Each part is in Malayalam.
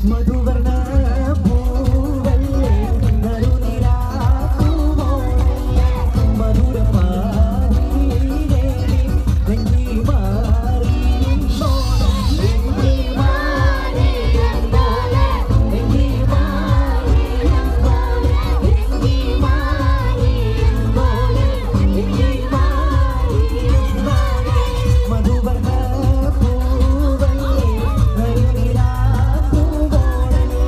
മധുവർണ്ണ പൂവല്ലേ നറുനിലാ പൂവോളല്ലേ മധുരപാതീരേ വെങ്കി മാറിയുമ്പോളെ വെങ്കി മാറിയുമ്പോളെ വെങ്കി മാറിയുമ്പോളെ വെങ്കി മാറിയുമ്പോളെ വെങ്കി മാറിയുമ്പോളെ മധുവർണ്ണ പൂവല്ലേ നറുനിലാ പൂവോളല്ലേ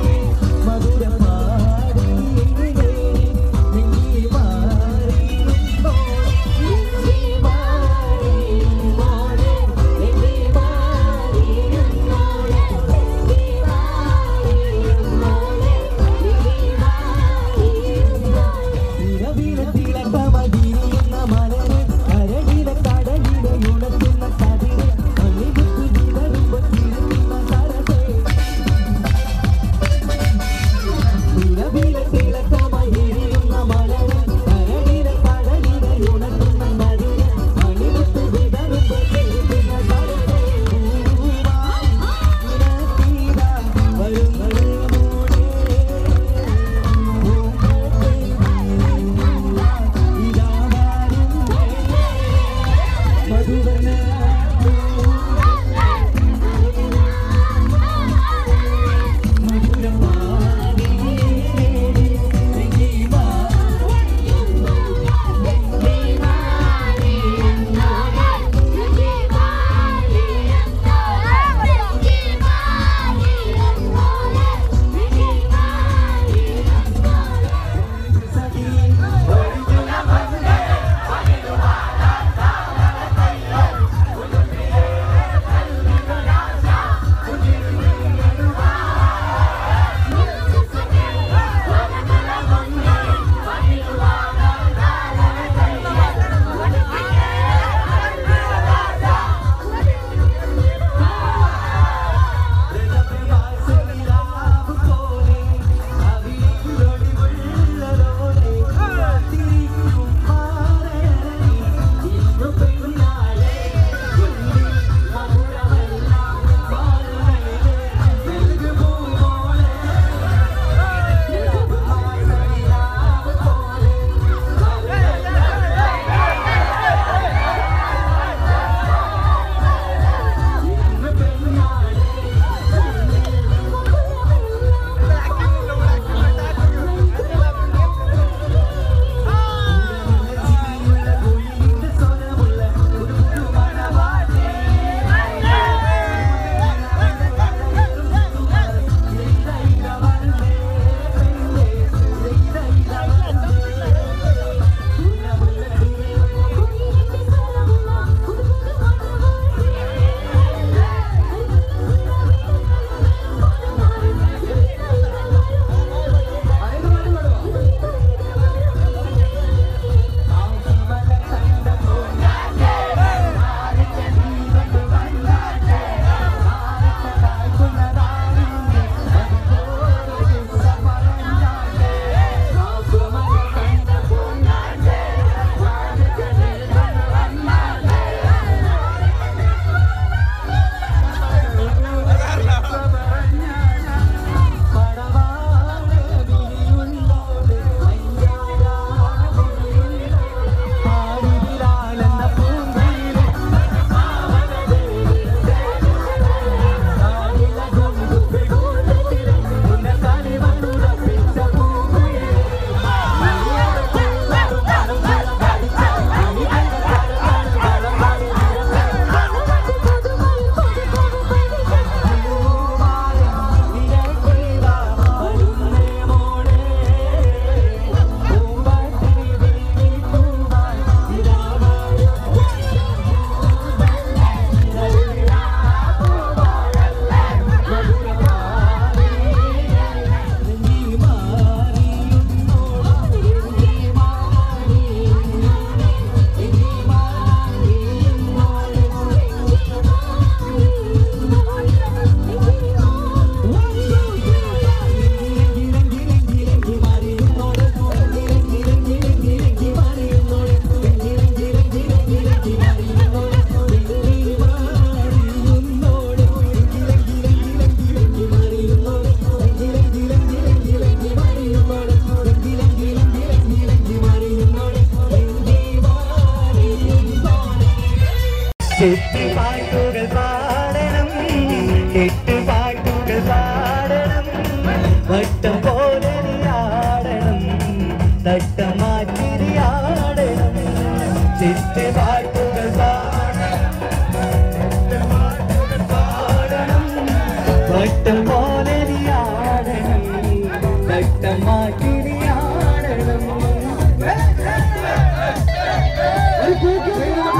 വട്ടം പോലെ നീ ആടണം വട്ടം മാറ്റി നീ ആടണം ഒരു കൂക്കി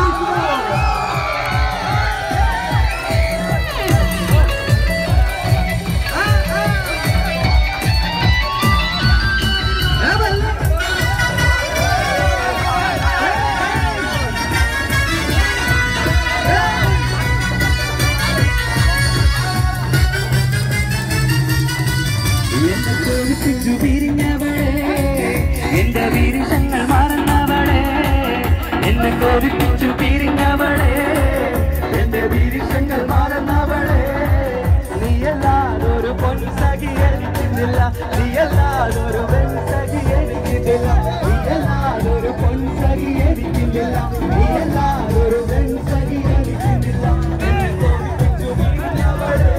എന്നെ തോൽപ്പിച്ചു പിരിഞ്ഞവളെ എന്റെ വിരുദ്ധങ്ങൾ മറന്നവളെ എന്നെ കൊതിപ്പിച്ചു പിരിഞ്ഞവളെ എന്റെ വിരുദ്ധങ്ങൾ മറന്നവളെ നീയല്ലാതൊരു പൊൻസഖി എനിക്കുന്നില്ല നീയല്ലാതൊരു പെൺസഖി എനിക്കുന്നില്ല നീയല്ലാതൊരു പൊൻസഖി എനിക്കുന്നില്ല നീയല്ലാതൊരു പെൺസഖി എനിക്കുന്നില്ല എന്നെ തോൽപ്പിച്ചു പിരിഞ്ഞവളെ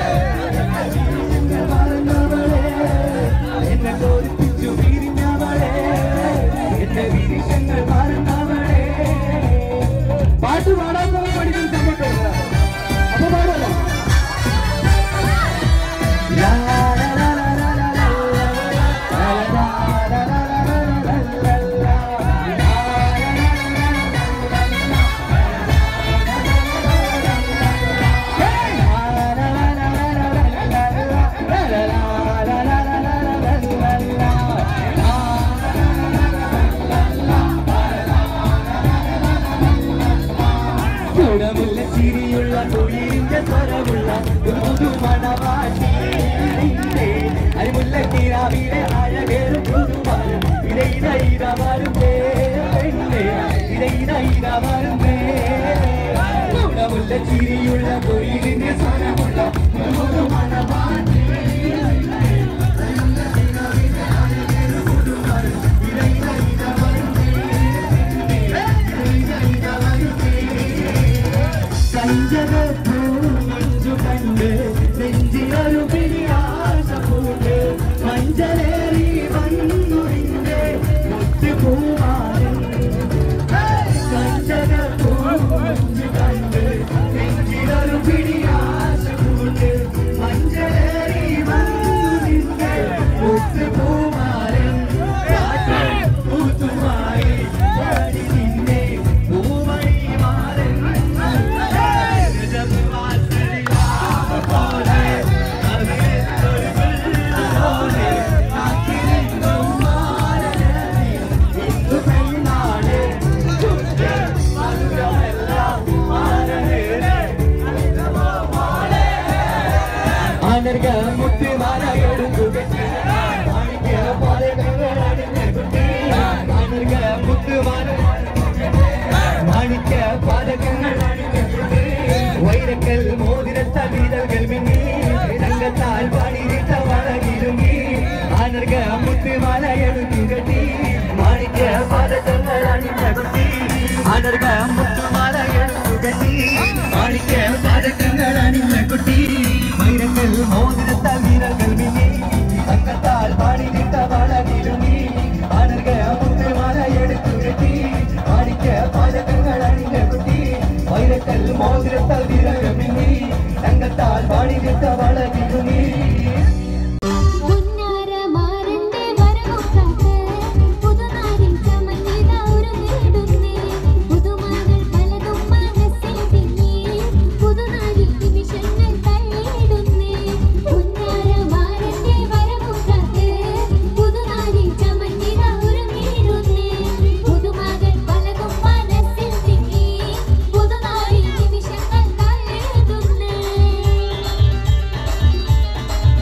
എന്നെ തോൽപ്പിച്ചു പിരിഞ്ഞവളെ എന്റെ വിരിശങ്ങൾ മറന്നവളെ പാട്ട് പാടാത്തവർ പഠിക്കുന്ന സമയത്ത് അപ്പൊ പാടല്ലോ ലാ, ലാ, ലാ, ലാ, ലാ, ലാ, ലാ, ലാ, ലാ, ലാ, ലാ, ലാ, ലാ, ലാ, ലാ, കുടമുള്ള ചിരിയുള്ള കുളിരിന്റെ സ്വരമുള്ള ഒരു പുതുമണവാട്ടി അരിമുല്ല കിരാവിലെ അഴകേറും പുതുമാരും ഇര ഇര ഇര വരുന്നേ പെണ്ണേ ഇര ഇര ഇര വരുന്നേ കുടമുള്ള ചിരിയുള്ള കുളിരിന്റെ സ്വരമുള്ള ഒരു പുതുമണവാട്ടി കഞ്ചകപ്പൂഞ്ചു കണ്ട് നെഞ്ചിലൊരു പിരിയാശ പൂണ്ട് മഞ്ചലേറി വന്നു നിന്റെ മുത്തുപൂവാനും കഞ്ചകപ്പൂഞ്ചു കണ്ട് നെഞ്ചിലൊരു പിരിയാശ പൂണ്ട് മഞ്ചലേറി വന്നു നിന്റെ മുത്തുപൂവാനും പൂത്തുമായി പാടി നിന്നെ പൂവഴി മാറൻ അനർഗ മുത്തുമാല എടുക്കുകെട്ടി മാണിക്യ പാതകൾ അണിഞ്ഞുകുട്ടി അനർഗ മുത്തുമാല മാണിക്യ പാതകങ്ങൾ അണിഞ്ഞുകുട്ടി വൈരക്കൽ മോതിരത്ത വീതകൾ മിന്നി തങ്കത്താൽ പാടിയിട്ട വളകിരുങ്ങി അനർഗ മുത്തുമാല എടുക്കുകെട്ടി മാണിക്യ പാതകങ്ങൾ അണിഞ്ഞുകുട്ടി അനർഗ മുത്തുമാല എടുക്കുകെട്ടി മാണിക്യ പാതകങ്ങൾ അണിഞ്ഞുകുട്ടി വൈരക്കൽ മോതിരത്താൽ വീരകൾ മിന്നി തങ്കത്താൽ പാടിയിട്ട വളകിരുങ്ങി അനർഗ മുത്തുമാല എടുക്കുകെട്ടി മാണിക്യ പാതകങ്ങൾ അണിഞ്ഞുകുട്ടി വൈരക്കൽ മോതിരത്താൽ വീരകൾ മിന്നി തങ്കത്താൽ പാടിയിട്ട വളകിരുങ്ങി പുന്നാരമാരന്റെ വരവൊക്കാത്ത് പുതുനാരിൻ ചമഞ്ഞിത ഒരുങ്ങിടുന്നേ പുതുമകൾ പലതും മനസ്സിൽ തിങ്ങി പുതുനാരിൻ നിമിഷങ്ങൾ തള്ളിയിടുന്നേ പുന്നാരമാരന്റെ വരവൊക്കാത്ത് പുതുനാരിൻ ചമഞ്ഞിത ഒരുങ്ങിടുന്നേ പുതുമകൾ പലതും മനസ്സിൽ തിങ്ങി പുതുനാരിൻ നിമിഷങ്ങൾ തള്ളിയിടുന്നേ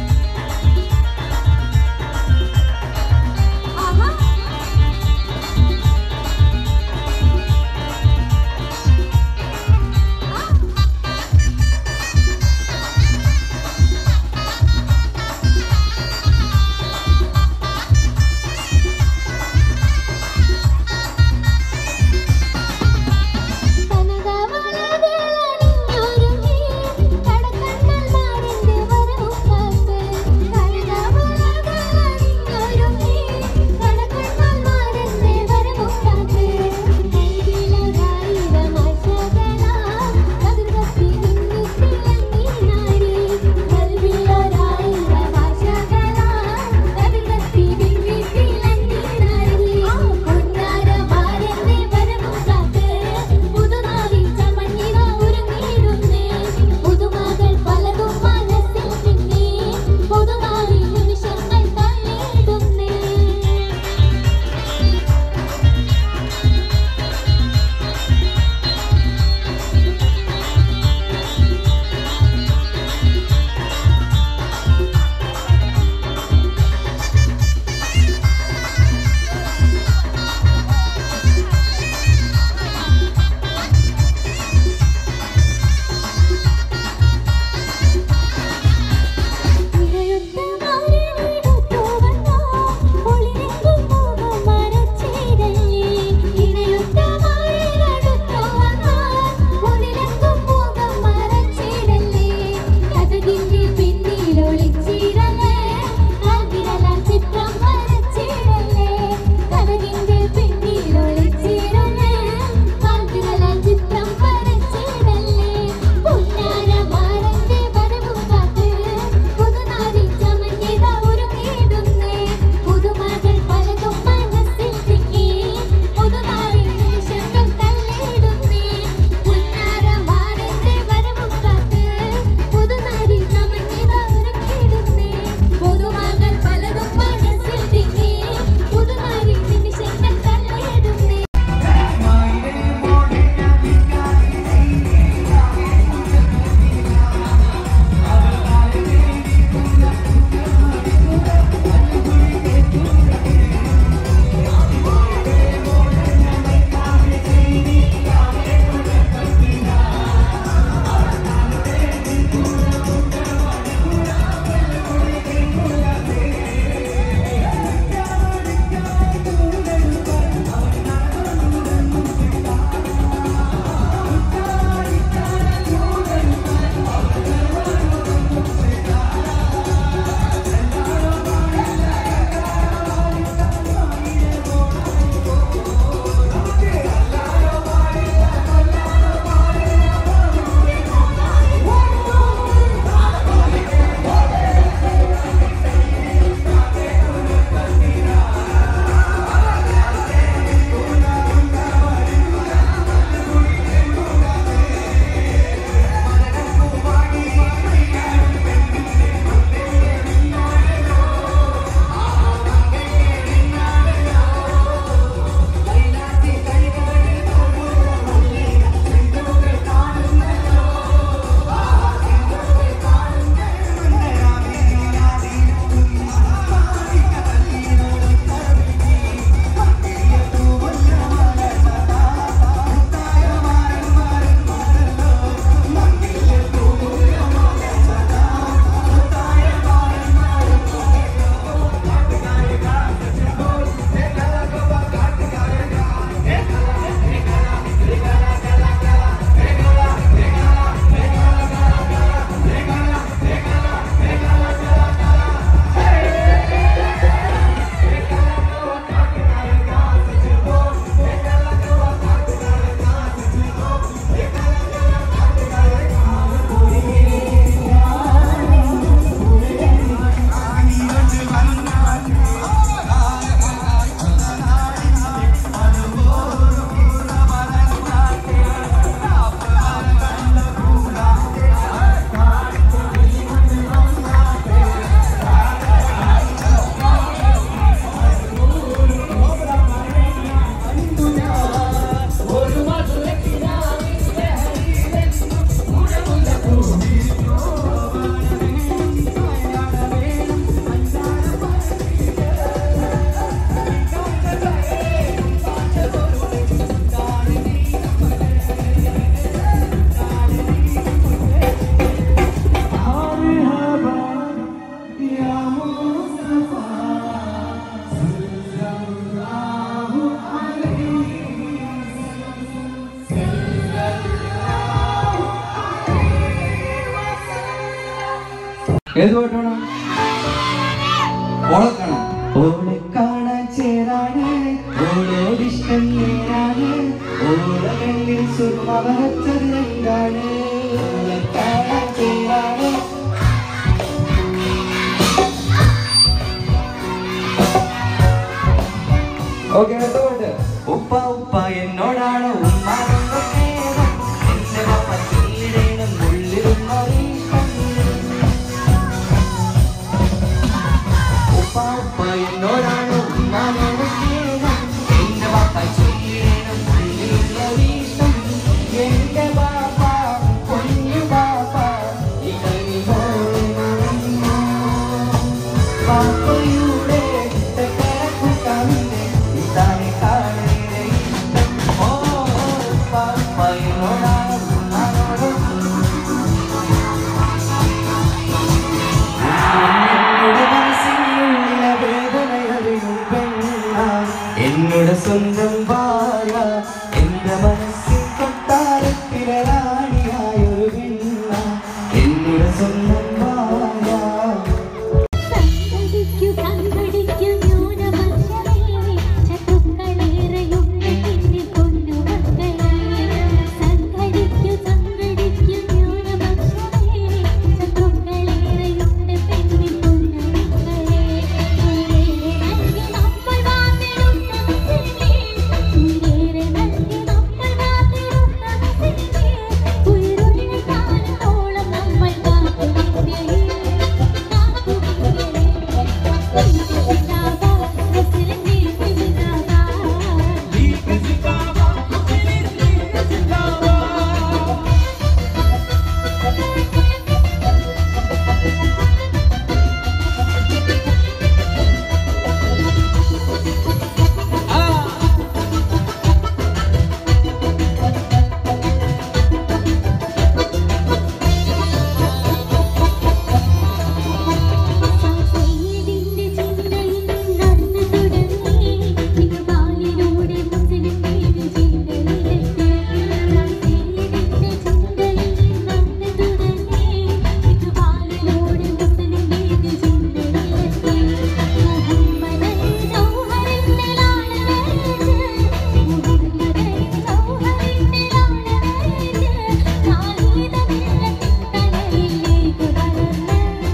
ഏത് പാട്ട് വേണം ഓളെ കാണാം ഓളെ കാണാൻ ചേരാണ് ഓളോടിഷ്ടം നേരാണ് ഓളെ കണ്ണിൽ സുർമവരച്ചത് എന്താണ് ഓളെ കാണാൻ ചേരാണ് ഓക്കെ അടുത്ത പാട്ട് ഉപ്പ ഉപ്പ എന്നോടാണ് ഉമ്മാനൊക്കെ സ്നേഹം എന്റെ പപ്പ ചീടേണം ഉള്ളിലുള്ള ഇഷ്ടം ഉപ്പ ഉപ്പ എന്നോടാണ് ഉമ്മാനോട് സ്നേഹം എന്റെ പപ്പ ചീടേണം ഉള്ളിലുള്ള ഇഷ്ടം എന്റെ പാപ്പ കുഞ്ഞു പാപ്പ ഇതനി പാപ്പയുടെ തെക്കരക്കുട്ടമിന്റെ ഇതാണ് കാളയുടെ ഇഷ്ടം ഓ പാപ്പയോടാണ് ഉമ്മാനോട് എന്നുടെ മനസ്സിനുള്ളിലെ വേദനയറിയും പെണ്ണ എന്നുടെ സ്വന്തം വായ എന്റെ മനസ്സിൽ കൊട്ടാരത്തിലെ റാണിയായൊരു പെണ്ണ എന്നുടെ സ്വന്തം വായ സങ്കടിക്കു സങ്കടിക്കു ന്യൂനപക്ഷമേ ചതുക്കളേറെയുണ്ട് പിന്നെ പൊന്നുമക്കളെ സങ്കടിക്കു സങ്കടിക്കു ന്യൂനപക്ഷമേ ചതുക്കളേറെയുണ്ട് പിന്നെ പൊന്നുമക്കളെ ഉയരെ നൽകി നമ്മൾ വാഴ്ന്നിടുന്ന മുസ്ലിമേ ഉയരെ നൽകി നമ്മൾ വാഴ്ന്നിടുന്ന മുസ്ലിമേ ഉയരുള്ള കാലത്തോളം നമ്മൾ കാത്തുനിൽക്കേ സൈദിന്റെ ചിന്തയിൽ നടന്നു തുടങ്ങി തിരുവാലിലൂടെ മുസ്ലിം പേര് ചിന്തയിലെത്തി സൈദിന്റെ ചിന്തയിൽ നടന്നു തുടങ്ങി തിരുവാലിലൂടെ മുസ്ലിം പേര് ചിന്തയിലെത്തി മുഹമ്മദൻ സൗഹറിന്റെ ലാളനേറ്റ് മുഹമ്മദൻ സൗഹറിന്റെ ലാളനേറ്റ് നാലീതമില്ല തലയിലേക്ക് വളർന്ന്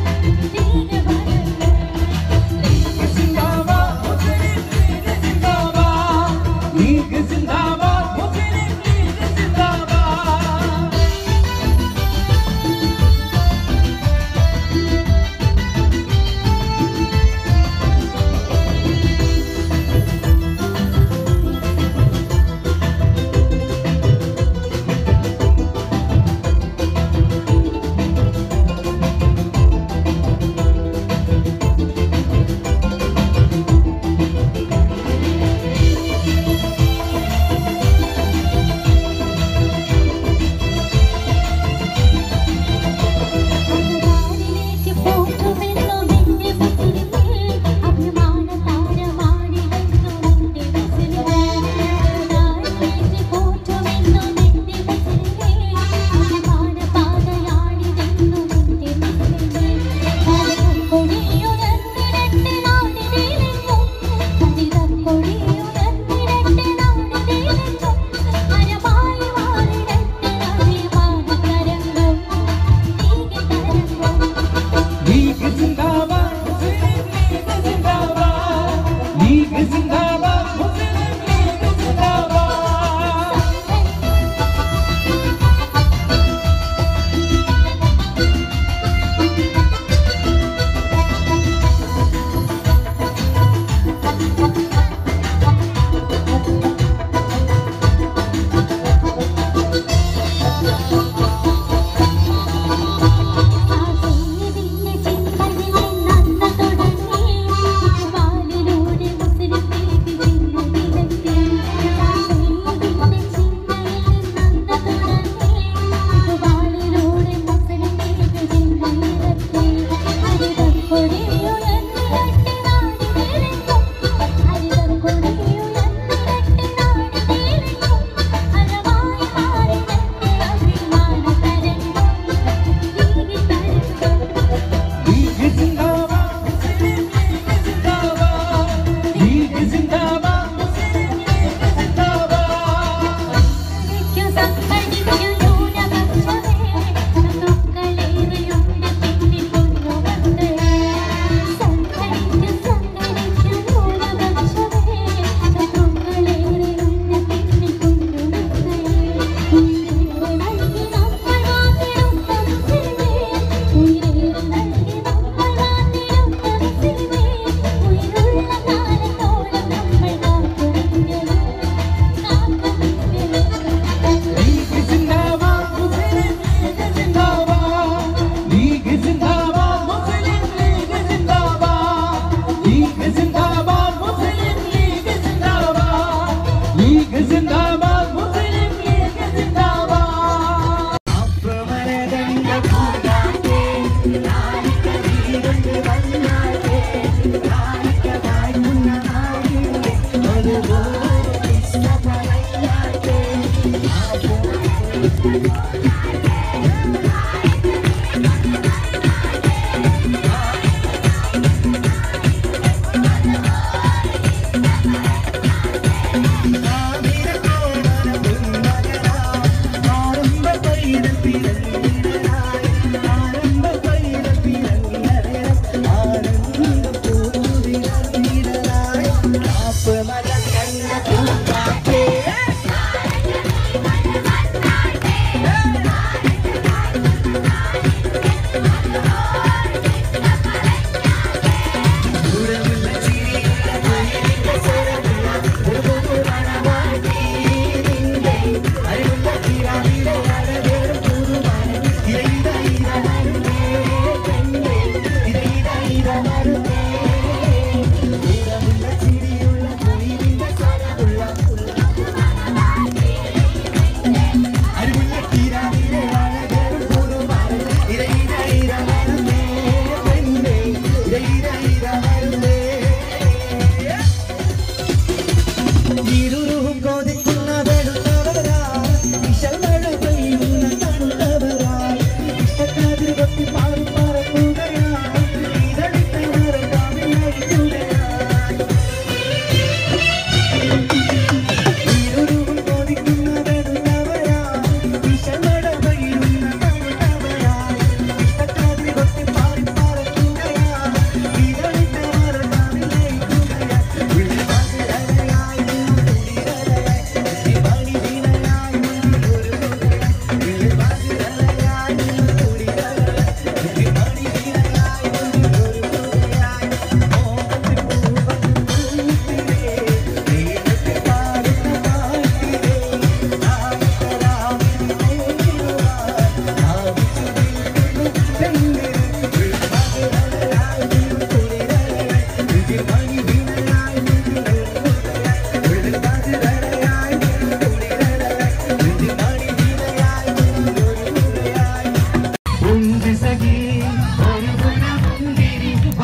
അഭിമാനിലേക്ക് പോറ്റുമെന്നോ എന്റെ മുസ്ലിമേ അഭിമാന താരമാണിതെന്നോ എന്റെ മുസ്ലിമേ അഭിമാനിലേക്ക് പോറ്റുമെന്നോ എന്റെ മുസ്ലിമേ അഭിമാന പാതയാണിതെന്നോ എന്റെ മുസ്ലിമേ കലിതം കൊടിയുയർത്തിടട്ടെ നാടിനെങ്ങും കലിതം കൊടിയുയർത്തിടട്ടെ നാടിനെങ്ങും അരമായി മാറിടട്ടെ അഭിമാന തരംഗം ലീഗ് സിന്ദാബാദ് മുസ്ലിം ലീഗ് സിന്ദാബാദ് ലീഗ് സിന്ദാബാദ് മുസ്ലിം ലീഗ് സിന്ദാബാദ്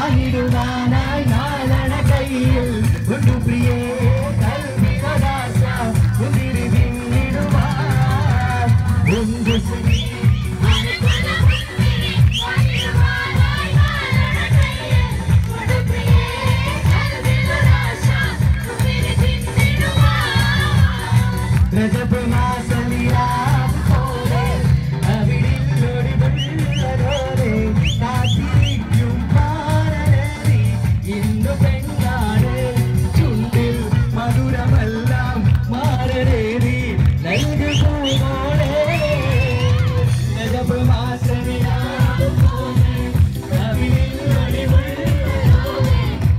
വാങ്ങിടുവാനായി നാലണ കയ്യിൽ കൊണ്ടു പ്രിയേ കൽവിനാശ കുതിരി പിന്നിടുവാൻ ഉണ്ട് ശ്രീ രജപ മാസലിയാം പോലെ അവിടില്ലൊടി വെള്ളരോരെ കാത്തിരിക്കും പാരനേറി ഇന്നു പെണ്ണാണ് ചുണ്ടിൽ മധുരമെല്ലാം മാറനേറി നൽകുമോളെ രജപ മാസലിയാം പോലെ അവിടില്ലൊടി വെള്ളരോരെ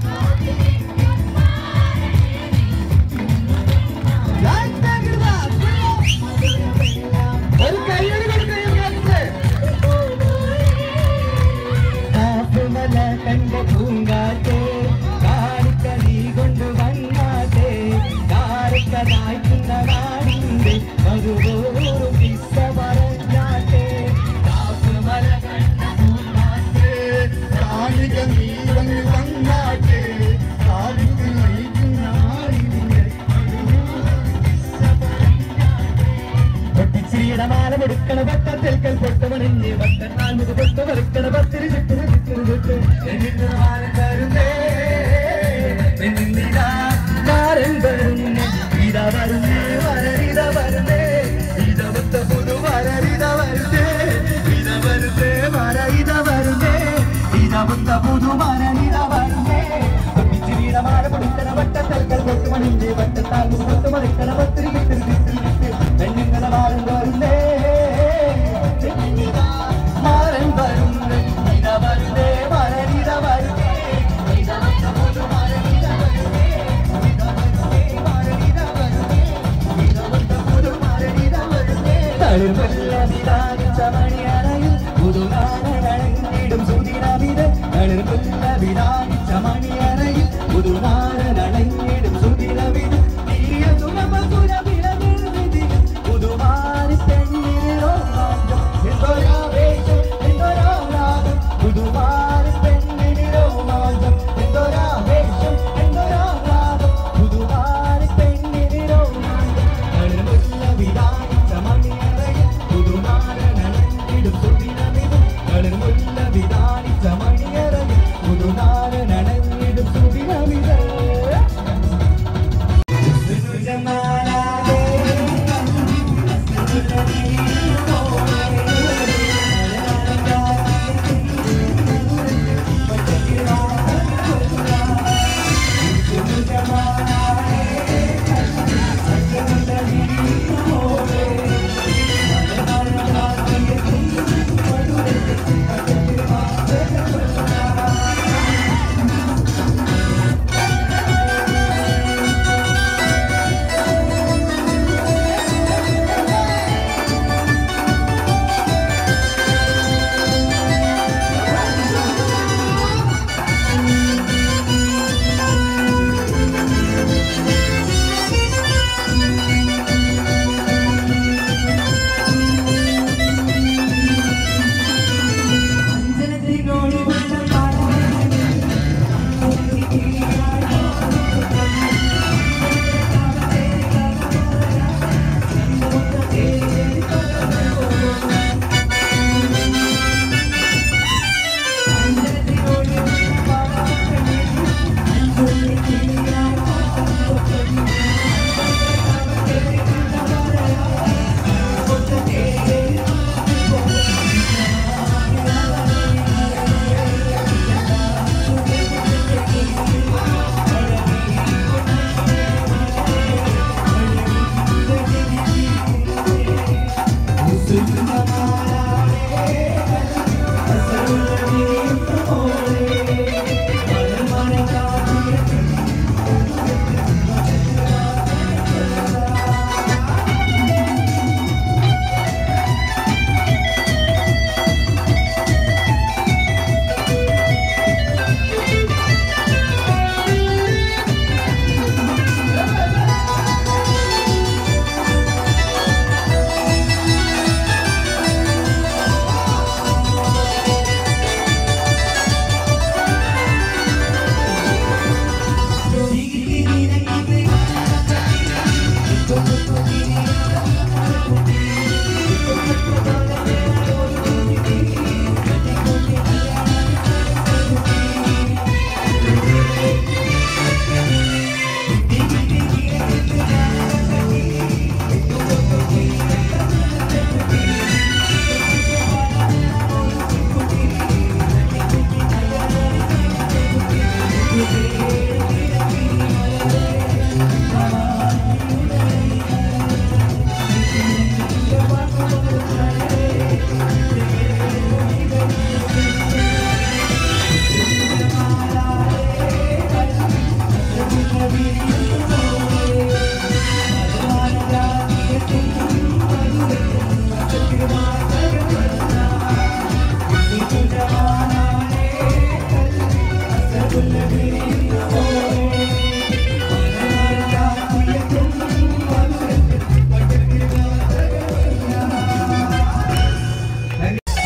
ഒരു കയ്യടി കൊടുക്കുക കാപ്പുമല കണ്ട പൂങ്കാറ്റേ കാരിക്ക നീ കൊണ്ട് വന്നാട്ടെ കാരിക്ക നായ്ക്കുന്ന നാടിന്റെ മധുപോറും കിസ്സ പറഞ്ഞാട്ടെ കാപ്പുമല കണ്ട പൂങ്കാറ്റേ കാരിക്ക നീ കൊണ്ട് വന്നാട്ടെ കാരിക്ക നയിക്കുന്ന നാടിന്റെ പൊട്ടിച്ചിരിയുടെ മാല കൊടുക്കണ പട്ടത്തിൽ പൊട്ടുമണിഞ്ഞ് പട്ടനാൾ മുഖ പൊട്ട് വറുക്കണ പത്തിരി ചുറ്റിന് ചുറ്റിന് ചുറ്റ് എന്നിട്ട് മാല തരുന്നേ എന്നിതാ മാരൻ വരുന്നേ ഇതാ വരുന്നേ വരരിത വരുന്നേ ഇത മുത്ത പുതു വരരിത വരുന്നേ ഇത വരുന്നേ മര ഇത വരുന്നേ ഇത മുത്ത പുതു മരനിത വരുന്നേ പൊട്ടിച്ചിരിയുടെ മാല കൊടുക്കണ പട്ടത്തിൽ പൊട്ടുമണിഞ്ഞ് പട്ടത്താൽ മുഖ പൊട്ട് വറുക്കണ പത്തിരി ചുറ്റിന് ചുറ്റിന് ചുറ്റ് പെണ്ണുങ്ങളെ മാറൻ വരുന്നേ മാറൻ വരുന്നേ ഇത വരുന്നേ മരനിത വരുന്നേ ഇത മുത്ത പുതു മരനിത വരുന്നേ ഇത വരുന്നേ മരനിത വരുന്നേ ഇത മുത്ത പുതു മരനിത വരുന്നേ തളിർവെള്ള വിധാനിച്ച മണിയറയിൽ പുതുനാരനടങ്ങിടും സുദിനമിത് തളിർവെള്ള വിധാനിച്ച മണിയറയിൽ പുതുനാരനടങ്ങിടും സുദിനമിത് തീയ സുരമസുര വിളവിൽ പുതുമാരി പെണ്ണിനോ മാറ്റം എന്തൊരാവേശം എന്തൊരാഹ്ലാദം പുതുമാരി പെണ്ണിനോ മാറ്റം എന്തൊരാവേശം എന്തൊരാഹ്ലാദം പുതുമാരി പെണ്ണിനോ മാറ്റം തളിർമുല്ല വിധാനിച്ച മണിയറയിൽ പുതുനാരനടങ്ങിടും സുദിനമിത് തളിർമുല്ല വിധാനിച്ച മണിയറയിൽ പുതുനാരനടങ്ങിടും സുദിനമിത്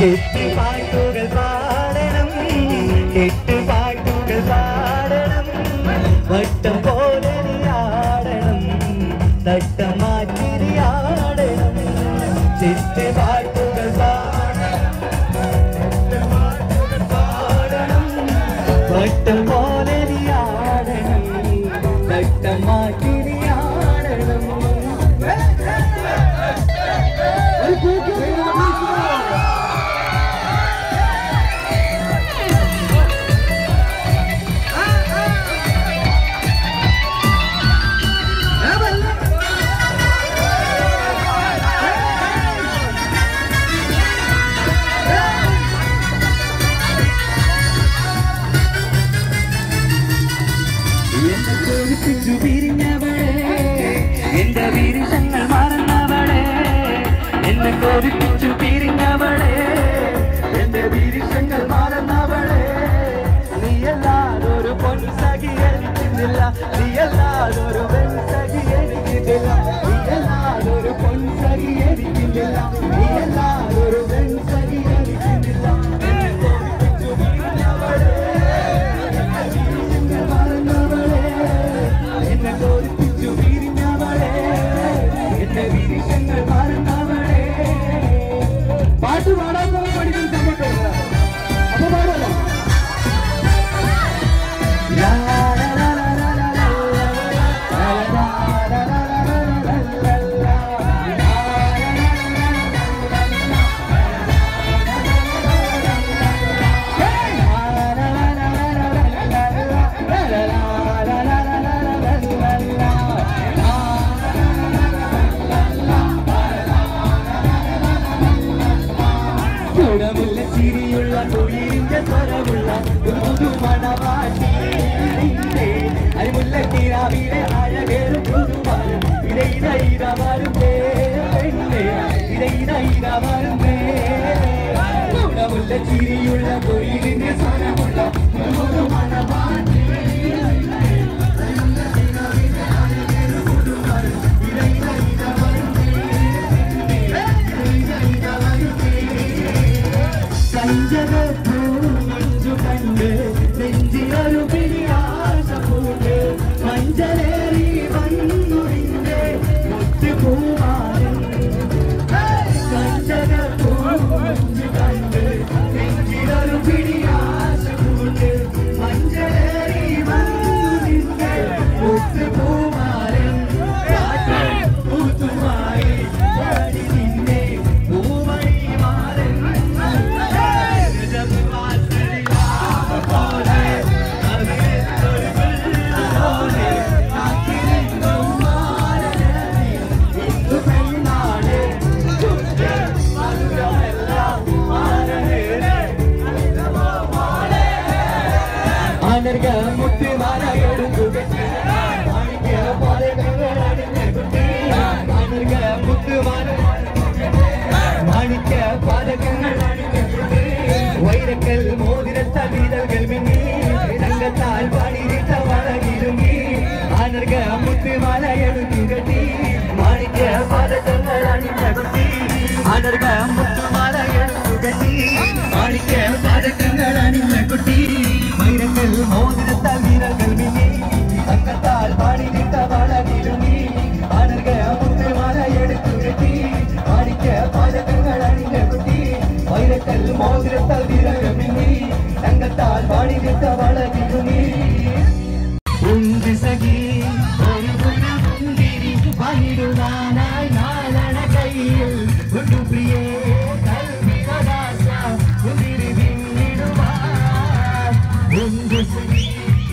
ചെത്തുപാട്ടുകൾ പാടണം കെട്ടുപാട്ടുകൾ പാടണം വട്ടം പോലെ നീ ആടണം തട്ടം മാറ്റി നീ ആടണം ചെത്തുപാട്ടുകൾ പാടണം കെട്ടുപാട്ടുകൾ പാടണം വട്ടം പോലെ നീ ആടണം തട്ടം മാറ്റി നീ ആടണം ഒരു കൂട്ടി എന്നെ കൊതിപ്പിച്ചു പിരിഞ്ഞവളെ എന്റെ വിരുദ്ധങ്ങൾ മറന്നവളെ എന്നെ കൊതിപ്പിച്ചു പിരിഞ്ഞവളെ എന്റെ വിരുദ്ധങ്ങൾ മറന്നവളെ നീയല്ലാതൊരു പൊൻസഖി എനിക്കുന്നില്ല നീയല്ലാതൊരു വെൺസഖി എനിക്കില്ല നീയല്ലാതൊരു പൊൻസഖി എനിക്കില്ല നീയല്ലാതൊരു വെൺസഖി എനിക്കുന്നില്ല എന്നെ കൊതിപ്പിച്ചു പിരിഞ്ഞവളെ എന്നെ തോൽപ്പിച്ചു പിരിഞ്ഞവളെ എന്റെ വിരിശങ്ങൾ മറന്നവളെ പാട്ട് പാടാൻ പോകാൻ പഠിക്കുന്ന സമയത്ത് അപ്പൊ പാടല്ലോ ഗുണമുള്ള ചിരിയുള്ള തൊഴിലിന്റെ സ്വരമുള്ള ഒരു പുതു മണവാട്ടി അരിമുല്ല കിരാവിലെ അഴകേറും പുതുമാരും ഇടയില ഇരവരുന്നേ ഇടയില ഇരവരുന്നേ ഗുണമുള്ള ചിരിയുള്ള തൊഴിലിന്റെ സ്വരമുള്ള ഒരു പുതു മണവാട്ടി മഞ്ചു കണ്ട് നെഞ്ചിലൊരു പിടിയാശ പൂണ്ട് മഞ്ചലേറി വന്നുറിന്റെ മുത്തുപൂമാരൻ മഞ്ചു കണ്ട് നെഞ്ചിലൊരു പിടിയാശ പൂണ്ട് മഞ്ചലേറി വന്നുറിന്റെ മുത്തുപൂമാരൻ പൂത്തുമായി പാടി നിന്നെ പൂവഴി മാറൻ അനർഗ മുട്ടി മാല എടുക്കുക മാണിക്യ പാലകൾ അണിഞ്ഞുകുട്ടി അനർഗ മുട്ട് മാല മാണിക്യ പാലകങ്ങൾ അണിഞ്ഞുകുട്ടി വൈരക്കൽ മോതിരത്ത വീരകൾ മിന്നി തങ്കത്താൽ പാടിയിട്ട വളകിരുങ്ങി അനർഗ മുട്ട് മാല എടുക്കുകട്ടി മാണിക്യ പാലകങ്ങൾ അണിഞ്ഞുകുട്ടി അനർഗ മുട്ടുമാല എടുക്കുകട്ടി മാണിക്യ പാലകങ്ങൾ അണിഞ്ഞുകുട്ടി വൈരക്കൽ മോതിരത്ത വീരകൾ മിന്നി തങ്കത്താൽ പാടിയിട്ട വളകിരുങ്ങി അനർഗ മുട്ടുമാല എടുക്കുകട്ടി മാണിക്യ പാലകങ്ങൾ അണിഞ്ഞുകുട്ടി വൈരക്കൽ മോതിരത്താൽ വീരകൾ മിന്നി തങ്കത്താൽ പാടിയിട്ട വളകിരുങ്ങി ഉണ്ട് സഖി ഒരു പുനമുന്തിരി പണിടുവാനായി നാലണ കയ്യിൽ ഒരു പ്രിയേ കൽവിനദാസ ഉതിരി പിന്നിടുവാൻ ഉണ്ട് സഖി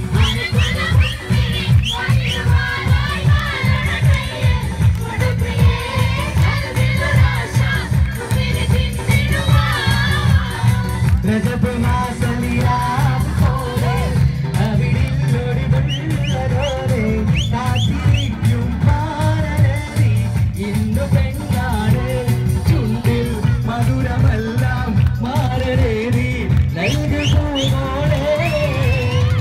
രജപ മാസലിയാം പോലെ അവിടില്ലൊടി വെള്ളരോടെ കാത്തിരിക്കും പാരനേറി ഇന്നു പെണ്ണാണ് ചുണ്ടിൽ മധുരമെല്ലാം മാറരേറി നൽകുമോളെ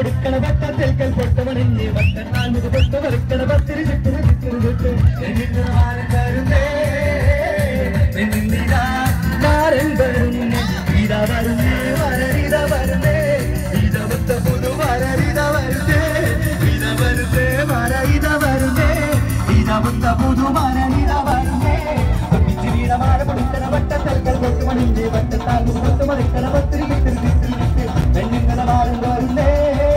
എടുക്കണ വട്ടത്തിൽ പൊട്ടമണിഞ്ഞ് വട്ടൻ നാൽമുഖ പൊട്ട വറുക്കണ പത്തിരി ചുറ്റിന് ചുറ്റിന് ചുറ്റ് എന്നിട്ട് മാനം തരുന്നേ എന്നിന്തിരാ മാരൻ വരുന്നേ ഇതാ വരുന്നേ വരരിത വരുന്നേ ഇതവത്ത പുതു വരരിത വരുന്നേ ഇത വരുന്നേ മര ഇത വരുന്നേ ഇതവത്ത പുതു മരണിത വരുന്നേ പിച്ചിരീട മാല പൊടിക്കണ വട്ടത്തൽക്കൽ പൊട്ടുമണിഞ്ഞ് വട്ടത്താൽ മുഖത്ത് മറിക്കണ പത്തിരി ചുറ്റിന് ചുറ്റിന് ചുറ്റ് പെണ്ണുങ്ങളെ മാരൻ വരുന്നേ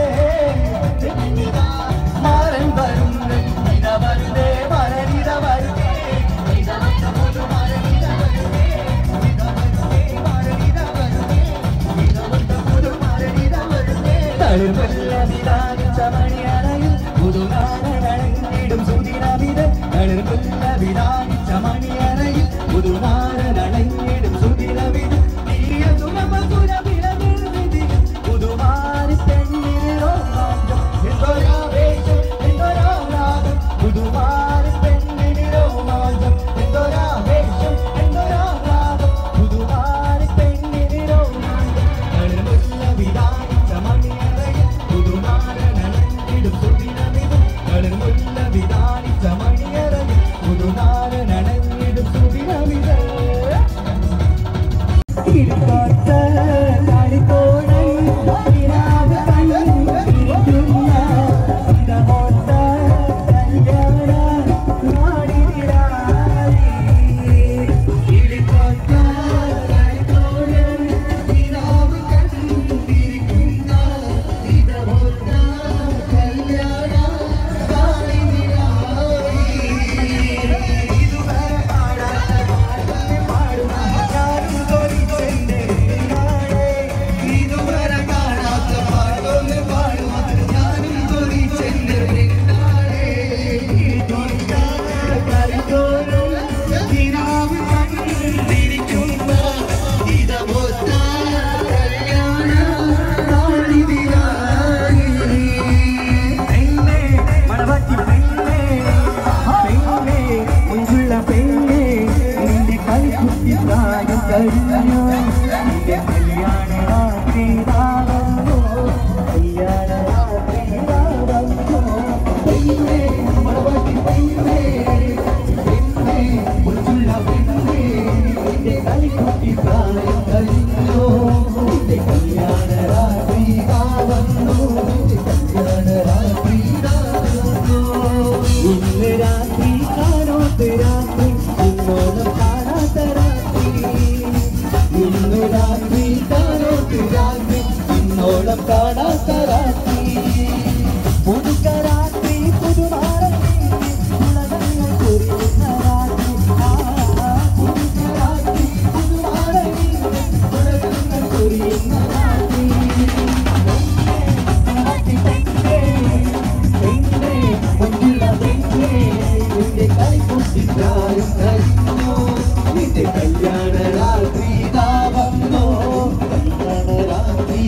മാരൻ വരുന്നേ ഇത വരുന്നേ മരണിത വരുന്നേ ഇതവത്ത പുതു മരണിത വരുന്നേ ഇത വരുന്നേ മരണിത വരുന്നേ ഇതവത്ത പുതു മരണിത വരുന്നേ തളിർവല്ല വിധാനിച്ച മണിയറയിൽ പുതുനാരനടങ്ങിടും സുദിനമിത് തളിർവല്ല വിധാനിച്ച മണിയറയിൽ പുതുനാരനടങ്ങിടും സുദിനമിത് തീയ സുരമസുര വിളവിൽ പുതുമാരി പെണ്ണിരോ മാറ്റം എന്തൊരാവേശം എന്തൊരാഹ്ലാദം പുതുമാരി പെണ്ണിരോ മാറ്റം എന്തൊരാവേശം എന്തൊരാഹ്ലാദം പുതുമാരി പെണ്ണിരോ മാറ്റം തളിർവല്ല വിധാനിച്ച മണിയറയിൽ പുതുനാരനടങ്ങിടും സുദിനമിത് തളിർവല്ല വിധാനിച്ച മണിയറയിൽ പുതുനാരനടങ്ങിടും സുദിനമിത് ഇരുപാത്ത കളിത്തോഴൻ നിലാവ് കണ്ടിരിക്കുന്ന ഇടമോത്ത കല്യാണ നാടിനായി. ഇരുപാത്ത കളിത്തോഴൻ നിലാവ് കണ്ടിരിക്കുന്ന ഇടമോത്ത കല്യാണ നാടിനായി. ഇതുവരെ പാടാത്ത പാടൊന്ന് പാടുക ഞാനും കൊതിച്ചെന്റെ നാളെ ഇതുവരെ കാണാത്ത പാടൊന്ന് പാടുക ഞാനും കൊതിച്ചെന്റെ നാളെ കരിതോറും കിനാവ് കണ്ടിരിക്കുന്ന ഇതമൊത്ത കല്യാണ നാളിതിരായി പെണ്ണേ മണവാട്ടി പെണ്ണേ പെണ്ണേ മുഞ്ചുള്ള പെണ്ണേ നിന്റെ കൈക്കുട്ടി പ്രായം കഴിഞ്ഞു നിന്റെ കല്യാണ രാത്രി വന്നു കല്യാണ രാത്രി വന്നു പെണ്ണേ മണവാട്ടി പെണ്ണേ പെണ്ണേ മുഞ്ചുള്ള പെണ്ണേ നിന്റെ കൈക്കുട്ടി പ്രായം കഴിഞ്ഞു നിന്റെ കല്യാണ രാത്രി വന്നു നിന്റെ കല്യാണ രാത്രി ഇന്ന് രാത്രി കാണാത്ത രാത്രി ഇന്നോളം കാണാത്ത രാത്രി ഇന്ന് രാത്രി കാണാത്ത രാത്രി ഇന്നോളം കാണാത്ത രാത്രി പുതുക്ക രാത്രി പുതുമാരം ഉലകങ്ങൾ കുറിയുന്ന രാത്രി ആ, പുതുക്ക രാത്രി പുതുമാരം ഉലകങ്ങൾ കുറിയുന്ന രാത്രി കല്യാണ രാത്രി വന്നോ കല്യാണ രാത്രി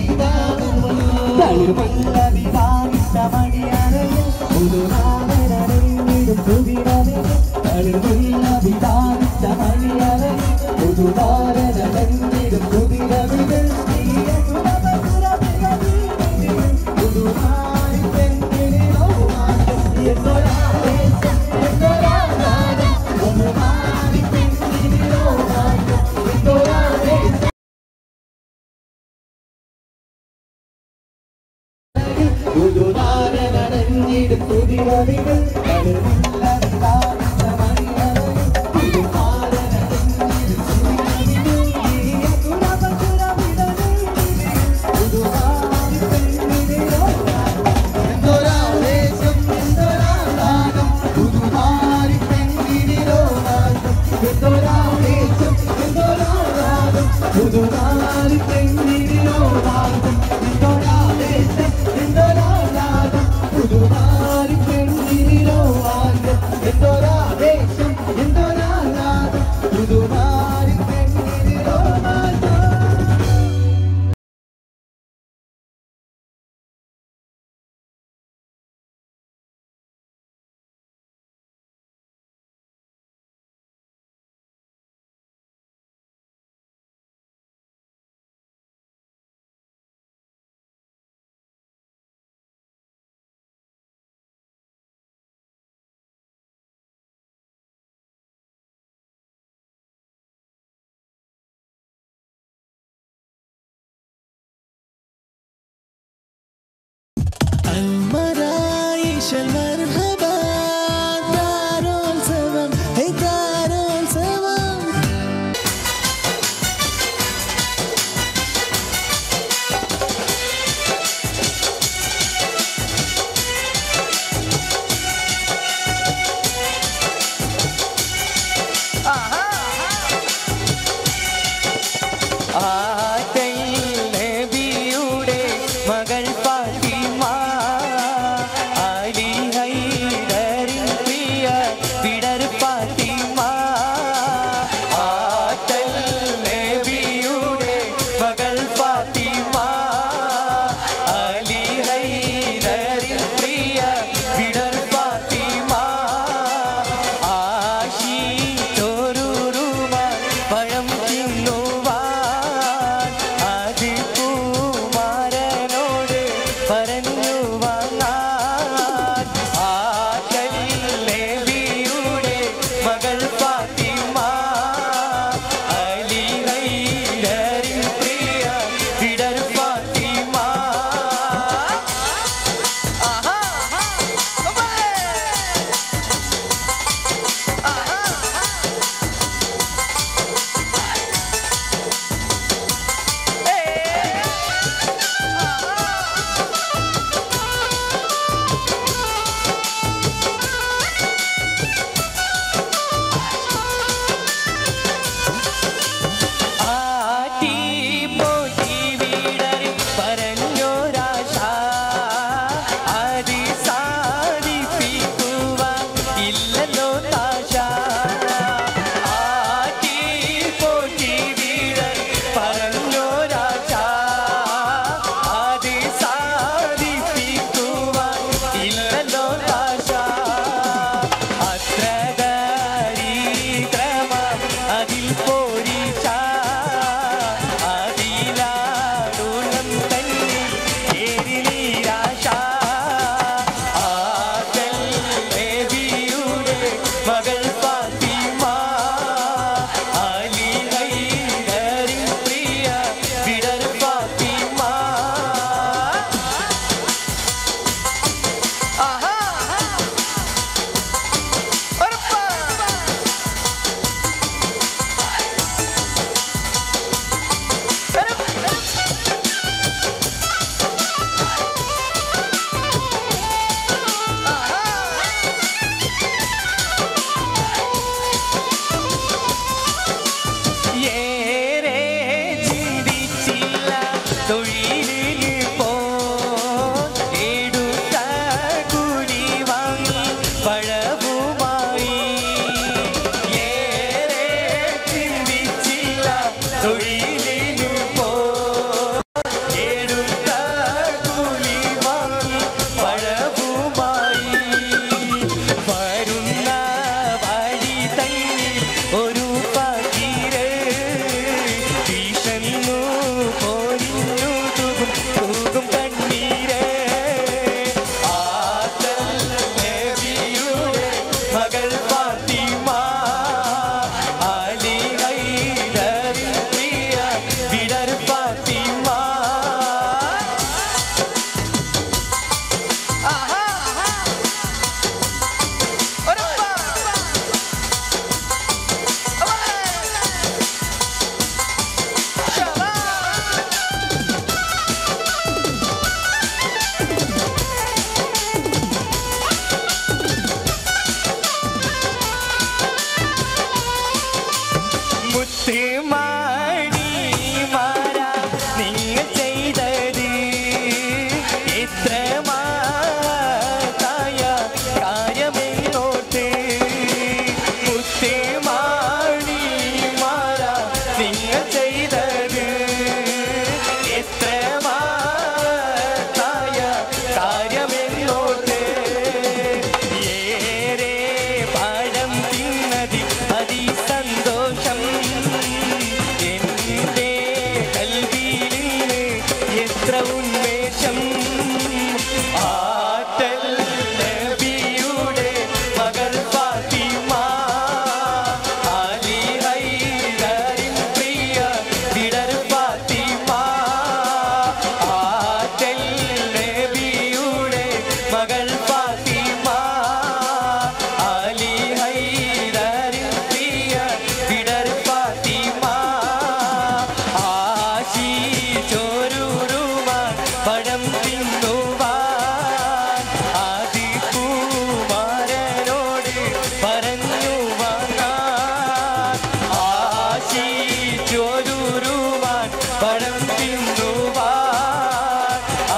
വിധാനിച്ച മണിയറയിൽ പുതുനാമരണിടും പുതിരവിൽ തളിർമുല്ല വിധാനിച്ച മണിയറയിൽ പുതുനാരനടങ്ങിടും പുതിരവിൽ പുതുനാരി പെണ്ണിനോ മാറ്റം എന്തൊരാവേശം എന്തൊരാനാദം പുതുനാരി പെണ്ണിനോ മാറ്റം എന്തൊരാവേശം പുതുനാരനടഞ്ഞിടും പുതിരവികൾ തളിർമുല്ല വിധാനിച്ച മണിയറയിൽ പുതുനാരനടഞ്ഞിടും പുതിരവികൾ ഈ അസുരപസുരവിടലിൽ പുതുനാരി പെണ്ണിനോ എന്തൊരാവേശം എന്തൊരാഹ്ലാദം പുതുനാരി പെണ്ണിനോ മാറ്റം എന്തൊരാവേശം എന്തൊരാഹ്ലാദം പുതുനാരി പെണ്ണിനോ മാറ്റം എന്തൊരാവേശം എന്തൊരാഹ്ലാദം പുതുനാരി പെണ്ണിനോ മാറ്റം എന്തൊരാ അൽമറായിഷൽ മർഹബ താരോത്സവം ഹേ താരോത്സവം ആറ്റയിൽ നബിയുടെ മകൾ ഫാത്തിമ അലി ഹൈ മകൾ ഫാത്തിമ അലി ഹൈദരിൻ പ്രിയ വിടർ ഫാത്തിമ ആശിച്ചോരുരുമാൻ പഴം തിന്നുവാൻ ആദികുമാരനോട് പറഞ്ഞു വാങ്ങാൻ ആശിച്ചോരുരുമാൻ പഴം തിന്നുവാൻ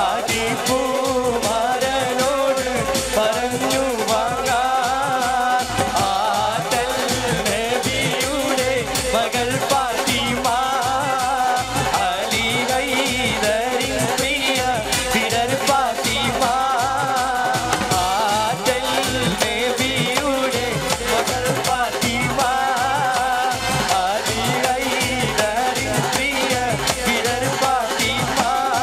ആദികുമാരനോട് പറഞ്ഞു വാങ്ങാൻ ആദൽ നബിയുടെ മകൾ ഫാത്തിമ അലി ഹൈദരിൻ പ്രിയ വിടർ ഫാത്തിമ ആദൽ നബിയുടെ മകൾ ഫാത്തിമ അലി ഹൈദരിൻ പ്രിയ വിടർ ഫാത്തിമ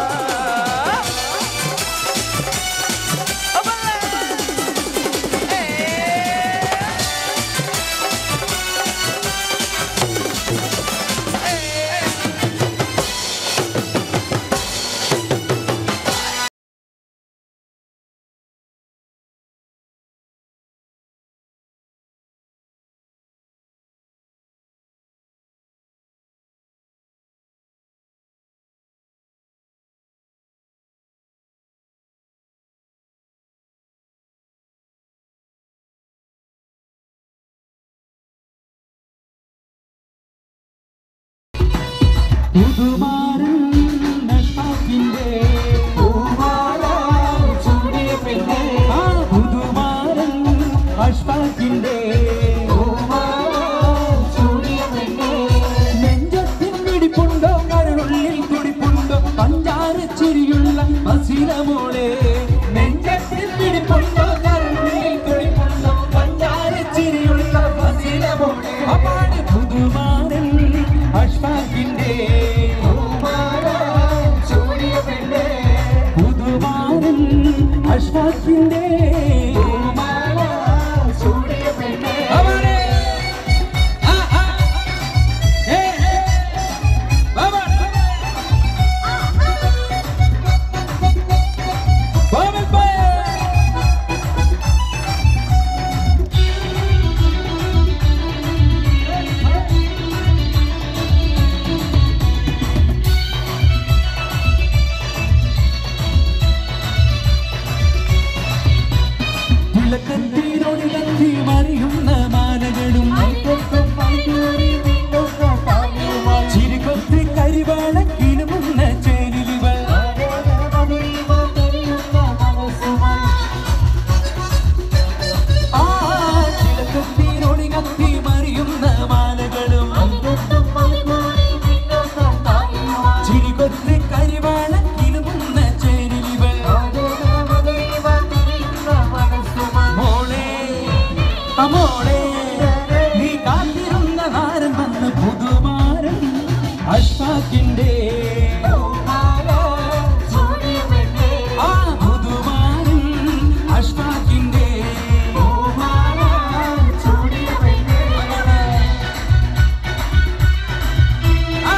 പുതുമാരൻ നഷ്ടാക്കിന്റെ പൂവാലാൽ ചൂടിയ പെണ്ണെ. ആ പുതുമാരൻ അഷ്ടാക്കിന്റെ പൂവാലാൽ ചൂടിയ പെണ്ണെ. നെഞ്ചത്തിൻ പിടിപ്പുണ്ടോ കരളുള്ളിൽ തുടിപ്പുണ്ടോ പഞ്ചാര ചിരിയുള്ള മസിലമോളെ നെഞ്ചത്തിൻ പിടിപ്പുണ്ടോ കരളുള്ളിൽ തുടിപ്പുണ്ടോ പഞ്ചാര ചിരിയുള്ള മസിലമോളെ അപ്പാട് പുതുമാരൻ അഷ്ടാക്കിന്റെ പുതുമാരൻ അഷ്ടാക്കിന്റെ അവനെ ആ ആ ഏ ഏ ബാബാ ബാബാ ബാബാ തിളക്കത്തിനൊളികത്തി മറിയുന്ന മാലകളും ചിരികൊത്തി കരിവാള കിലുമുന്ന ചേരിലിവൾ ആ തിളക്കത്തിനൊളികത്തി മറിയുന്ന മാലകളും ചിരികൊത്തി കരിവാള കിലുമുന്ന ചേരിലിവൾ മോളെ അമോളെ നീ കാത്തിരുന്ന നാരൻ വന്ന് പുതുമാരൻ അഷ്ഫാക്കിന്റെ ആ പുതുമാരൻ അഷ്ഫാക്കിന്റെ ആ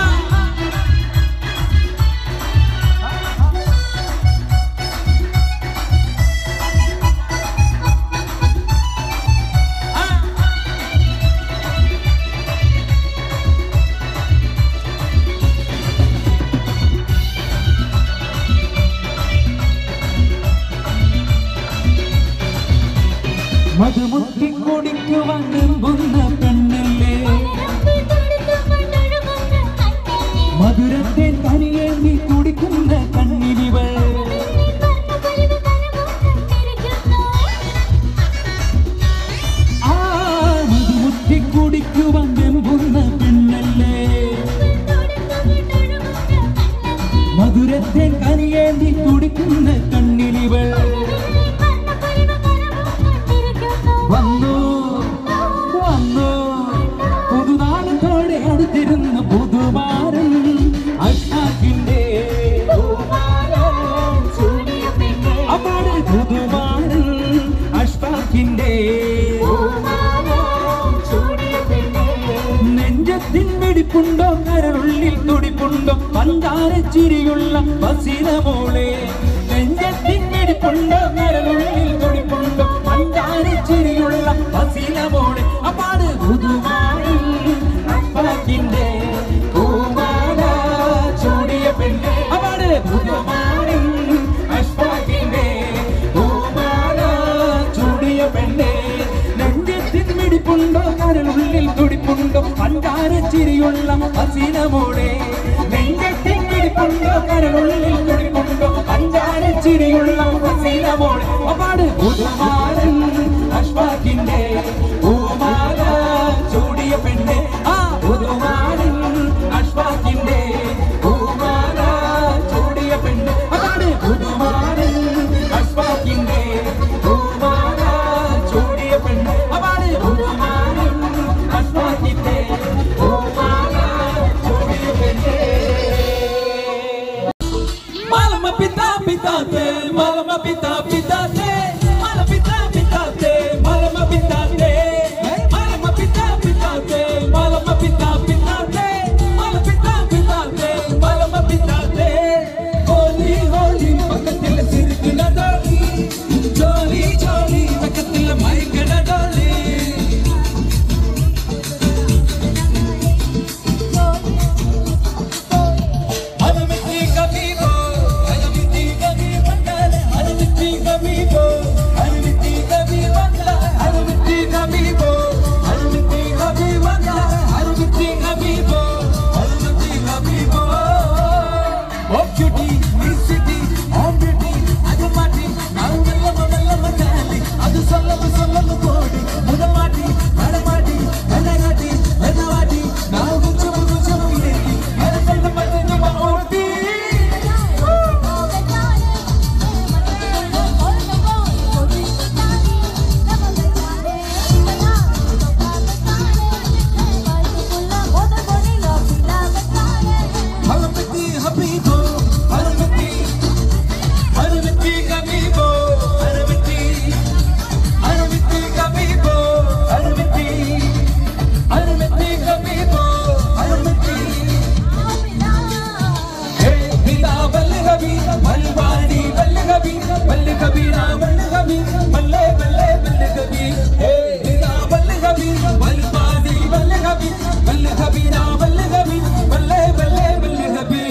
മധുമുട്ടി കുടിക്കുവാൻ വെമ്പുന്ന പെണ്ണല്ലേ മധുരത്തെ തനിയേന്തി കുടിക്കുന്ന കണ്ണിനിവൾ ആ മധുമുട്ടി കുടിക്കുവാൻ വെമ്പുന്ന പെണ്ണല്ലേ മധുരത്തെ കനിയേന്തി കുടിക്കുന്ന കണ്ണിനിവൾ വന്നു വന്നു പുതുനാളത്തോടെ അടുത്തിരുന്ന പുതുമാരൻ അഷ്ടാക്കിന്റെ അപ്പാട് പുതുമാരൻ അഷ്ടാക്കിന്റെ നെഞ്ചത്തിൻ വെടിപ്പുണ്ടോ കരളുള്ളിൽ തുടിപ്പുണ്ടോ പഞ്ചാര ചിരിയുള്ള ബസിന മോളെ നെഞ്ചത്തിങ്ങിടിപ്പുണ്ടോ നരനുള്ളിൽ തുടിപ്പുണ്ടോ അഞ്ചാറ് ചിരിയുള്ള ഹസീനമോളെ അപ്പാട് പുതുമായി അപ്പാക്കിന്റെ പൂമാല ചൂടിയ പെണ്ണ് അപ്പാട് പുതുമായി അഷ്പാക്കിന്റെ പൂമാല ചൂടിയ പെണ്ണ് നെഞ്ചത്തിൽ മിടിപ്പുണ്ടോ കരളുള്ളിൽ തുടിപ്പുണ്ടോ അഞ്ചാര ചിരിയുള്ള ഹസീനമോളെ നെഞ്ചത്തിൽ മിടിപ്പുണ്ടോ കരളുള്ളിൽ തുടിപ്പുണ്ടോ അഞ്ചാര ചിരിയുള്ള ഹസീനമോളെ അപ്പാട് പുതുമാരൻ അഷ്പാക്കിന്റെ പൂമാല ചൂടിയ പെണ്ണ് ആ പുതുമാരൻ അഷ്പാക്കിന്റെ പൂമാല ചൂടിയ പെണ്ണ് അതാണ് പുതുമാരൻ അഷ്പാക്കിന്റെ പൂമാല ചൂടിയ പെണ്ണ് അതാണ് പുതുമാരൻ അഷ്പാക്കിന്റെ പൂമാല ചൂടിയ പെണ്ണ് Malama pita pitate, malama pita pitate, malama pita pitate, malama pitate, malama pita pitate, malama pita pitate, malama pita pitate, malama pitate. Holy holy பக்கத்துல சிரிக்கிற டோலி, ஜோலி ஜோலி பக்கத்துல மயக்கிற Dolly. Alamiti Gabibo, Alamiti Gabibo, Alamiti Gabibo, Alamiti Gabibo, Alamiti Gabibo, Alamiti Gabibo, Alamiti Gabibo, Alamiti Gabibo. Oh beauty, Miss City, oh beauty, அது மாட்டி, நான் வெள்ளம வெள்ளம காலி, அது சொல்லம சொல்லம கோடி, முதமாட்டி, நடமாட்டி, வெள்ளகாட்டி, வெள்ளவாட்டி, நான் குச்சம குச்சம ஏறி, அது சொல்ல மத்தஞ்சம ஓட்டி. Alamiti Habibo, Alamiti, Alamiti Gabibo, Alamiti, Alamiti Gabibo, Alamiti, Alamiti Gabibo, Alamiti. Hey, Bila Balgabi, Malwani Balgabi, Balgabira Balgabi, Balle Balle Balgabi. Hey, Bila Balgabi, Malwani Balgabi, Balgabira Balgabi, Balle Balle Balgabi.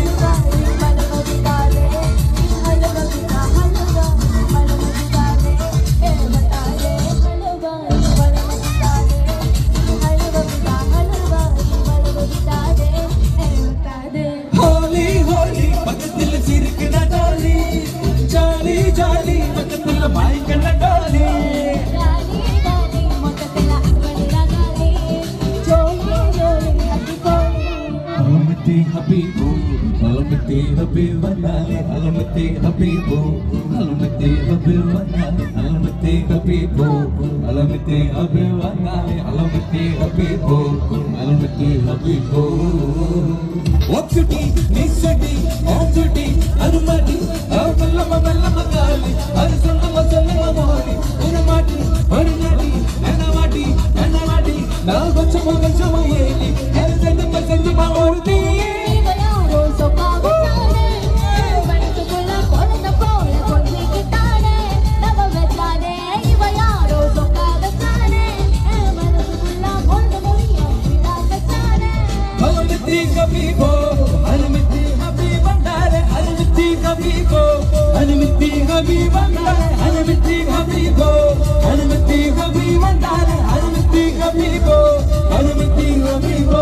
Holi Holi പക്കത്തിൽ ചിരിക്കണ ഡോലി ജാലി ജാലി പക്കത്തിൽ വായിക്കണ ഡോലി അലമത്തി ഹബീബു അലമത്തി Habib വന്നാലേ അലമത്തി ഹബീബു അലമത്തി ഹബീബ് വന്നാലേ അലമത്തി ഹബീബു അലമത്തി ഹബീബ് വന്നാലേ അലമത്തി ഹബീബു അലമത്തി ഹബീബു ഒക്സുട്ടി നിസ്സുട്ടി ഓംസുട്ടി അനുമതി അവല്ലമ വല്ലമ കാലി അത് സ്വന്തമ സ്വന്തമ മോടി ഒരു മാറ്റി ഒരു നടി എന്ന മാറ്റി എന്ന മാറ്റി നാ കൊച്ചമ കൊച്ചമ ഏലി എൽ സെന്തമ സെന്തമ ഓർത്തി അലമത്തി ഹബീബോ അലമത്തി ഹബീബ് വന്നാലേ അലമത്തി ഹബീബോ അലമത്തി ഹബീബ് വന്നാലേ അലമത്തി ഹബീബോ അലമത്തി ഹബീബ് വന്നാലേ അലമത്തി ഹബീബോ അലമത്തി ഹബീബോ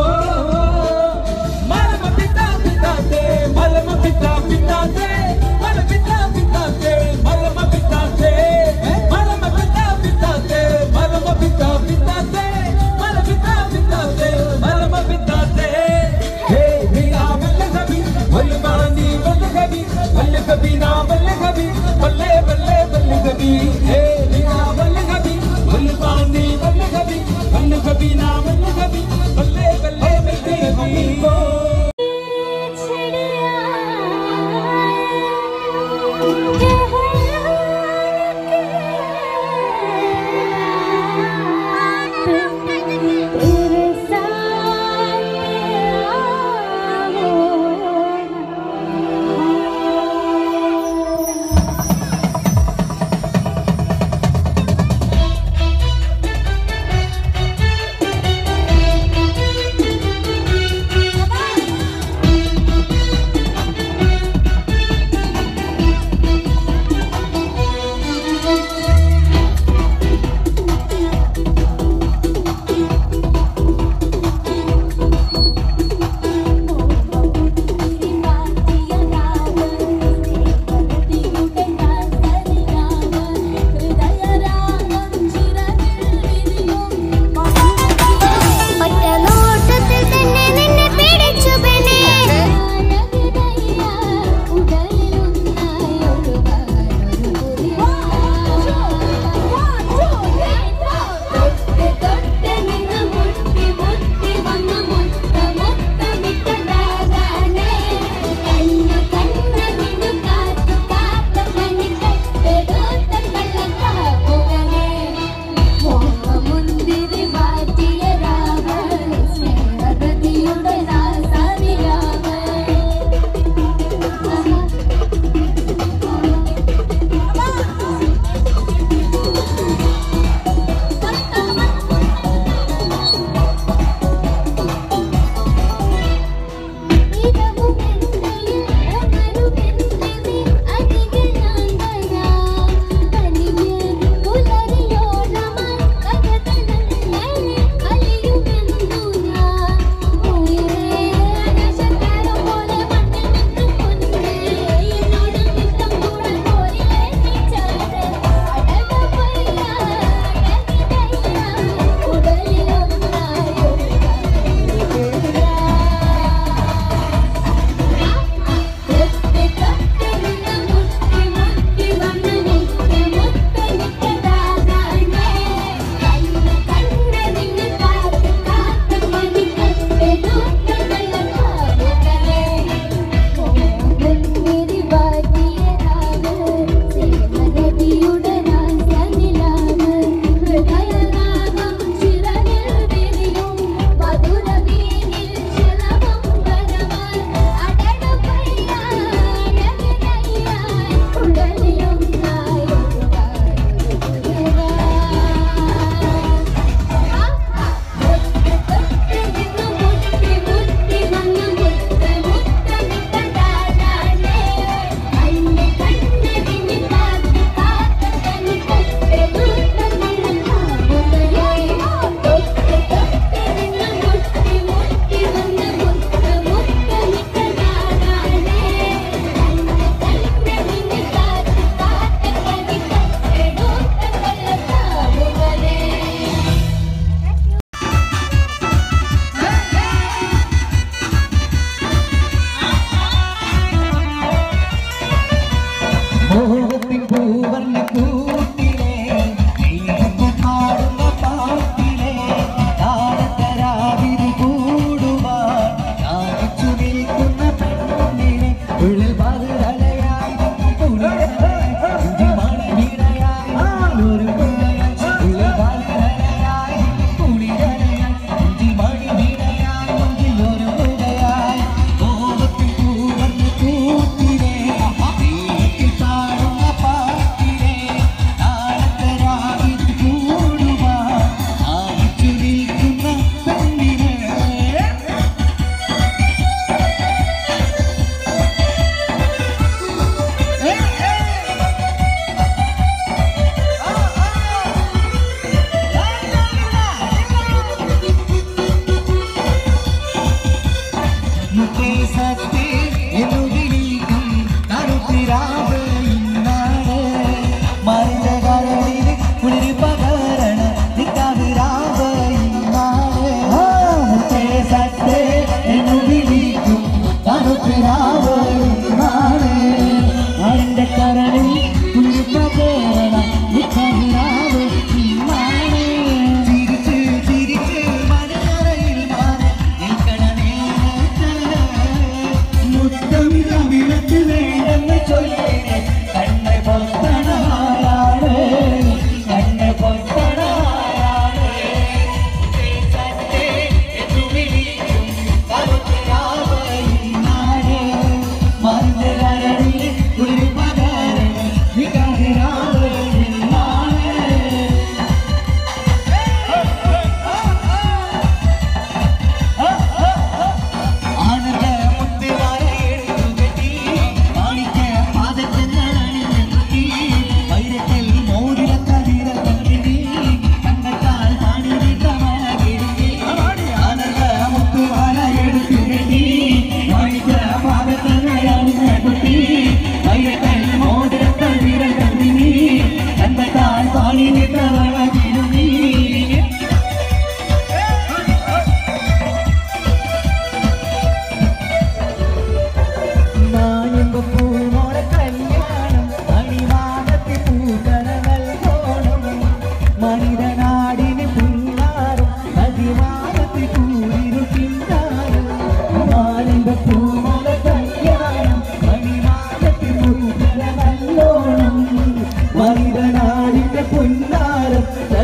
മലമ പിത്താ പിത്താത്തെ മലമ പിത്താ പിത്താത്തെ മല പിത്താ പിത്താത്തെ മലമ പിത്താത്തെ മലമ പിത്താ പിത്താത്തെ മലമ പിത്താ പിത്താത്തെ മല പിത്താ പിത്താത്തെ മലമ പിത്താത്തെ ഹേ ബിലാ വല്ലഹബി വല്ലമാനി വല്ലഹബി വല്ലഹബി നാ വല്ലഹബി വല്ലേ വല്ലേ വല്ലഹബി ഹേ ബിലാ വല്ലഹബി വല്ലമാനി വല്ലഹബി വല്ലഹബി നാ വല്ലഹബി വല്ലേ വല്ലേ വല്ലഹബി तेरे साथ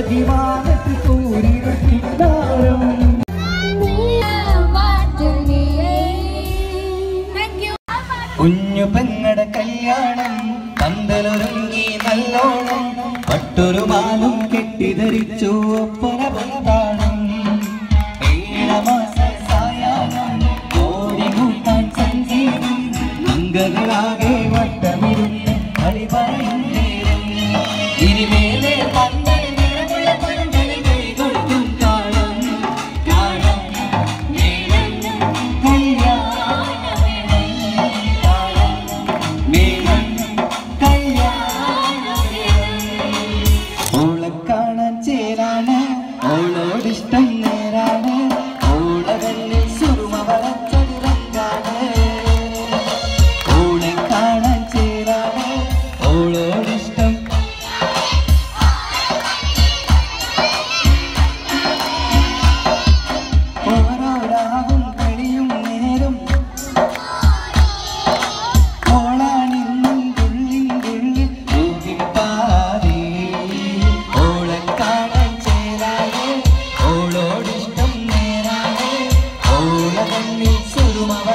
വിമാനത്തിൽ സൂര്യനും കുഞ്ഞു പെങ്ങടെ കല്യാണം പന്തലൊരുങ്ങി നല്ലോണം പട്ടൊരു മാലും കെട്ടിധരിച്ചു ഒപ്പന പൊന്താണം ഏഴമാസ സായാഹ്നം ഓടികൂട്ടാൻ സംഗീതം അംഗങ്ങളാകെ വട്ടമിരുന്ന് കളി പറയും നേരം ഇനിമേലെ പന്തൽ നിറമുള്ള പന്തൽ കൊടുക്കും കാലം കാലം മേളം കല്യാണമേളം മേളം ഓളെ കാണാൻ ചേരാണ് ഓളോടിഷ്ടം നേരാണ് ഓളകല്ലിൽ സുറുമ വളച്ചൊരുറക്കാണ് ഓളെ കാണാൻ ചേരാണ് ഓളോടിഷ്ടം ഓരോ രാവും കളിയും നേരും ഓളാണിന്നും തുള്ളിൻ തുള്ളിൽ ഊകിപ്പാതി. ഓളെ കാണാൻ ചേരാതെ, ഓളോടിഷ്ടം നേരാതെ, ഓള കണ്ണിൽ സുറുമ